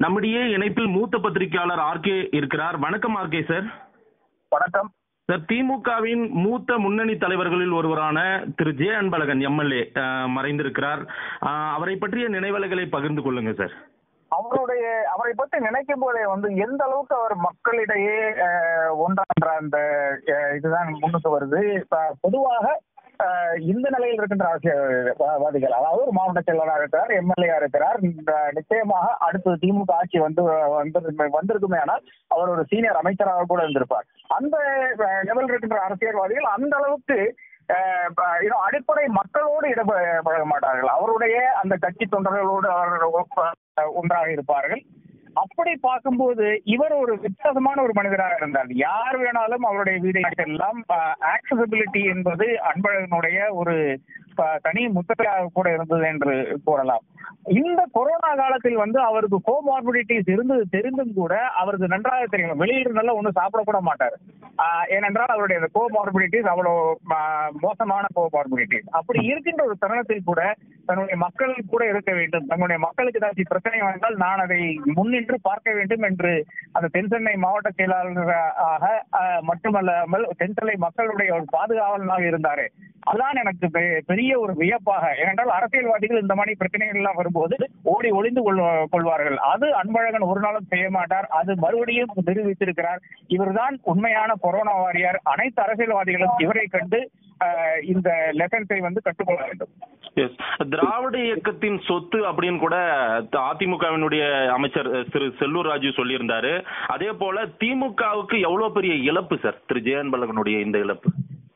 நம்மிடையே இணைப்பில் மூத்த பத்திரிகையாளர் ஆர்கே இருக்கிறார் வணக்கம் ஆர்கே சார் வணக்கம் சார் திமுகவின் மூத்த முன்னணி தலைவர்களில் ஒருவரான திரு ஜே அன்பழகன் எம்எல்ஏ மறைந்திருக்கிறார் அஹ், அவரை பற்றிய நினைவலைகளை பகிர்ந்து கொள்ளுங்க சார் அவருடைய அவரை பற்றி நினைக்கும் போதே வந்து எந்த அளவுக்கு அவர் மக்களிடையே அஹ், ஒன்றான்ற அந்த அஹ், இதுதான் முன்னுக்கு வருது இப்ப பொதுவாக அஹ், இந்த நிலையில் இருக்கின்ற அரசியல்வாதிகள் அதாவது ஒரு மாவட்ட செயலாளராக இருக்கிறார் எம்எல்ஏ இருக்கிறார் இந்த நிச்சயமாக அடுத்து திமுக ஆட்சி வந்து வந்து வந்திருக்குமே ஆனால் அவர் ஒரு சீனியர் அமைச்சராக கூட இருந்திருப்பார் அந்த லெவல் இருக்கின்ற அரசியல்வாதிகள் அந்த அளவுக்கு அஹ், ப- இன்னும் அடிப்படை மக்களோடு இடப்பழக மாட்டார்கள் அவருடைய அந்த கட்சி தொண்டர்களோடு அவர்கள் ஒப்ப- ஒன்றாக இருப்பார்கள் அப்படி பார்க்கும்போது இவர் ஒரு வித்தியாசமான ஒரு மனிதராக இருந்தார் யார் வேணாலும் அவருடைய வீடை எல்லாம் ஆக்சசிபிலிட்டி என்பது அன்பழகனுடைய ஒரு ப- தனி முத்திரையாக கூட இருந்தது என்று கூறலாம் இந்த கொரோனா காலத்தில் வந்து அவருக்கு கோமார்பிடிட்டிஸ் இருந்தது தெரிந்தும் கூட அவருக்கு நன்றாக தெரியும் வெளியிடுனால ஒன்றும் சாப்பிடக்கூட மாட்டார் ஆஹ் ஏனென்றால் அவருடைய அந்த கோமார்பிடிட்டிஸ் அவ்வளோ ஆஹ் மோசமான கோமார்பிடிட்டிஸ் அப்படி இருக்கின்ற ஒரு தருணத்தில் கூட தன்னுடைய மக்கள் கூட இருக்க வேண்டும் தன்னுடைய மக்களுக்கு ஏதாச்சும் பிரச்சனை வந்தால் நான் அதை முன்னின்று பார்க்க வேண்டும் என்று அந்த தென்சென்னை மாவட்ட செயலாளராக ஆஹ், மட்டுமல்லாமல் தென்சென்னை மக்களுடைய ஒரு பாதுகாவலனாக இருந்தாரு அதான் எனக்கு பெ- பெரிய ஒரு வியப்பாக ஏனென்றால் அரசியல்வாதிகள் இந்த மாதிரி பிரச்சனைகள் எல்லாம் வரும்போது ஓடி ஒளிந்து கொள்வ- கொள்வார்கள் அது அன்பழகன் ஒரு நாளும் செய்ய மாட்டார் அது மறுபடியும் நிரூபித்திருக்கிறார் இவர்தான் உண்மையான கொரோனா வாரியார் அனைத்து அரசியல்வாதிகளும் இவரை கண்டு ஆஹ், இந்த லெசன்ஸை வந்து கற்றுக்கொள்ள வேண்டும் எஸ் திராவிட இயக்கத்தின் சொத்து அப்படின்னு கூட த- அதிமுகவினுடைய அமைச்சர் அஹ், திரு செல்லூர் ராஜு சொல்லியிருந்தாரு அதே போல திமுகவுக்கு எவ்வளவு பெரிய இழப்பு சார் திரு ஜே அன்பழகனுடைய இந்த இழப்பு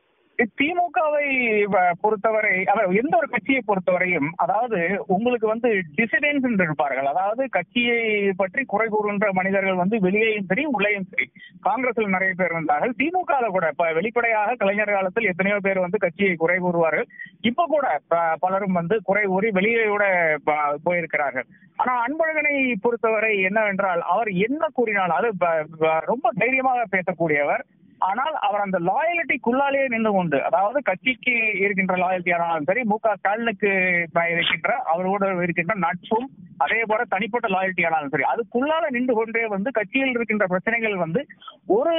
திமுகவை வ- பொறுத்தவரை அதாவது எந்த ஒரு கட்சியை பொறுத்தவரையும் அதாவது உங்களுக்கு வந்து டிசிடென்ஸ் என்று இருப்பார்கள் அதாவது கட்சியை பற்றி குறை கூறுகின்ற மனிதர்கள் வந்து வெளியேயும் சரி உள்ளேயும் சரி காங்கிரஸ்ல நிறைய பேர் இருந்தார்கள் திமுக கூட இப்ப வெளிப்படையாக கலைஞர் காலத்தில் எத்தனையோ பேர் வந்து கட்சியை குறை கூறுவார்கள் இப்ப கூட ப- பலரும் வந்து குறை கூறி வெளியே கூட ப- போயிருக்கிறார்கள் ஆனா அன்பழகனை பொறுத்தவரை என்னவென்றால் அவர் என்ன கூறினாலும் அது ப- ப- ரொம்ப தைரியமாக பேசக்கூடியவர் ஆனால் அவர் அந்த லாயலிட்டிக்குள்ளாலே நின்று கொண்டு அதாவது கட்சிக்கு இருக்கின்ற லாயல்ட்டி ஆனாலும் சரி மு க ஸ்டாலினுக்கு இருக்கின்ற அவரோடு இருக்கின்ற நட்பும் அதே போல தனிப்பட்ட லாயல்ட்டி ஆனாலும் சரி அதுக்குள்ளால நின்று கொண்டே வந்து கட்சியில் இருக்கின்ற பிரச்சனைகள் வந்து ஒரு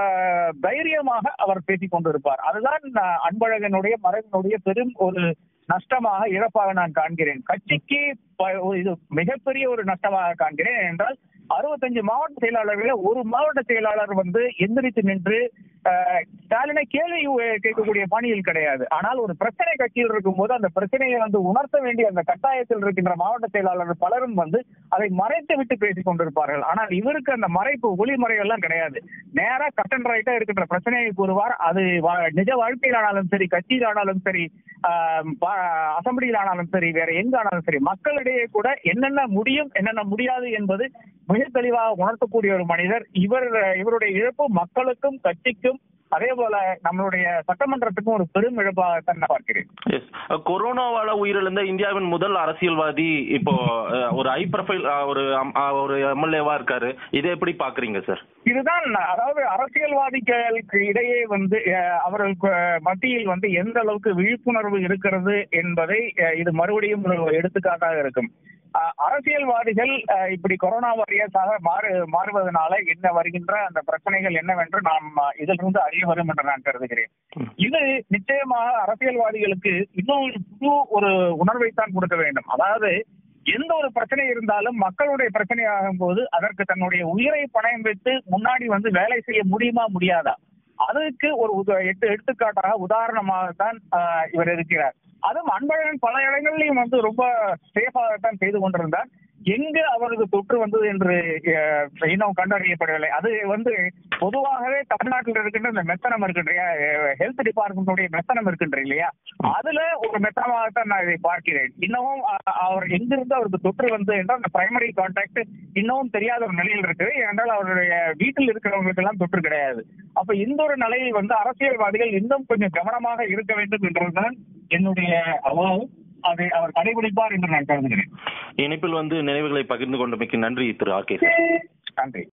ப- தைரியமாக அவர் பேசிக் கொண்டிருப்பார் அதுதான் அஹ், அன்பழகனுடைய மறைவினுடைய பெரும் ஒரு நஷ்டமாக இழப்பாக நான் காண்கிறேன் கட்சிக்கு ப- இது மிகப்பெரிய ஒரு நஷ்டமாக காண்கிறேன் என்றால் அறுபத்தஞ்சு மாவட்ட செயலாளர்கள் ஒரு மாவட்ட செயலாளர் வந்து எந்திரித்து நின்று அஹ், ஸ்டாலினை கேள்வி அஹ், கேட்கக்கூடிய பாணியில் கிடையாது ஆனால் ஒரு பிரச்சனை கட்சியில் இருக்கும்போது அந்த பிரச்சனையை வந்து உணர்த்த வேண்டிய அந்த கட்டாயத்தில் இருக்கின்ற மாவட்ட செயலாளர்கள் பலரும் வந்து அதை மறைத்து விட்டு பேசிக் கொண்டிருப்பார்கள் ஆனால் இவருக்கு அந்த மறைப்பு ஒளிமறை எல்லாம் கிடையாது நேரா கட் அண்ட் ரைட்டா இருக்கின்ற பிரச்சனையை கூறுவார் அது வா- நிஜ வாழ்க்கையில் ஆனாலும் சரி கட்சியில் ஆனாலும் சரி ஆஹ் பா- அசெம்பிளியில் ஆனாலும் சரி வேற எங்க ஆனாலும் சரி மக்களிடையே கூட என்னென்ன முடியும் என்னென்ன முடியாது என்பது மிக தெளிவாக உணர்த்தக்கூடிய ஒரு மனிதர் இவர் இவருடைய இழப்பு மக்களுக்கும் கட்சிக்கும் அதே போல நம்மளுடைய சட்டமன்றத்துக்கும் ஒரு பெரும் இழப்பாகத்தான் நான் பார்க்கிறேன் எஸ் கொரோனாவால உயிரிழந்த இந்தியாவின் முதல் அரசியல்வாதி இப்போ அஹ், ஒரு ஹை ப்ரொஃபைல் ஒரு அம்- அஹ், ஒரு எம்எல்ஏவா இருக்காரு இதை எப்படி பாக்குறீங்க சார் இதுதான் அதாவது அரசியல்வாதிகளுக்கு இடையே வந்து அஹ், அவர்களுக்கு மத்தியில் வந்து எந்த அளவுக்கு விழிப்புணர்வு இருக்கிறது என்பதை அஹ், இது மறுபடியும் ஒரு எடுத்துக்காட்டாக இருக்கும் அஹ், அரசியல்வாதிகள் அஹ், இப்படி கொரோனா வாரியஸாக மாறு மாறுவதனால என்ன வருகின்ற அந்த பிரச்சனைகள் என்னவென்று நாம் அஹ், இதிலிருந்து அறிய வரும் என்று நான் கருதுகிறேன் இது நிச்சயமாக அரசியல்வாதிகளுக்கு இன்னும் ஒரு புது ஒரு உணர்வைத்தான் கொடுக்க வேண்டும் அதாவது எந்த ஒரு பிரச்சனை இருந்தாலும் மக்களுடைய பிரச்சனை ஆகும் போது அதற்கு தன்னுடைய உயிரை பணயம் வைத்து முன்னாடி வந்து வேலை செய்ய முடியுமா முடியாதா அதுக்கு ஒரு உத- எட்டு எடுத்துக்காட்டாக உதாரணமாகத்தான் ஆஹ், இவர் இருக்கிறார் அதுவும் அன்பழகன் பல இடங்களிலும் வந்து ரொம்ப சேஃபாகத்தான் செய்து கொண்டிருந்தார் எங்கு அவருக்கு தொற்று வந்தது என்று அஹ், இன்னும் கண்டறியப்படவில்லை அது வந்து பொதுவாகவே தமிழ்நாட்டில் இருக்கின்ற இந்த மெத்தனம் இருக்கின்ற ஹெல்த் டிபார்ட்மெண்ட்டுடைய மெத்தனம் இருக்கின்ற இல்லையா அதுல ஒரு மெத்தனமாகத்தான் நான் இதை பார்க்கிறேன் இன்னமும் அ- அவர் எங்கிருந்து அவருக்கு தொற்று வந்து என்றால் அந்த பிரைமரி கான்டாக்ட் இன்னமும் தெரியாத ஒரு நிலையில் இருக்குது ஏனென்றால் அவருடைய வீட்டில் இருக்கிறவங்களுக்கு எல்லாம் தொற்று கிடையாது அப்ப இந்த ஒரு நிலையில் வந்து அரசியல்வாதிகள் இன்னும் கொஞ்சம் கவனமாக இருக்க வேண்டும் என்றதுதான் என்னுடைய அவாவும் அதை அவர் கடைபிடிப்பார் என்று நான் கருதுகிறேன் இணைப்பில் வந்து நினைவுகளை பகிர்ந்து கொண்டமைக்கு நன்றி திரு ஆர்கே நன்றி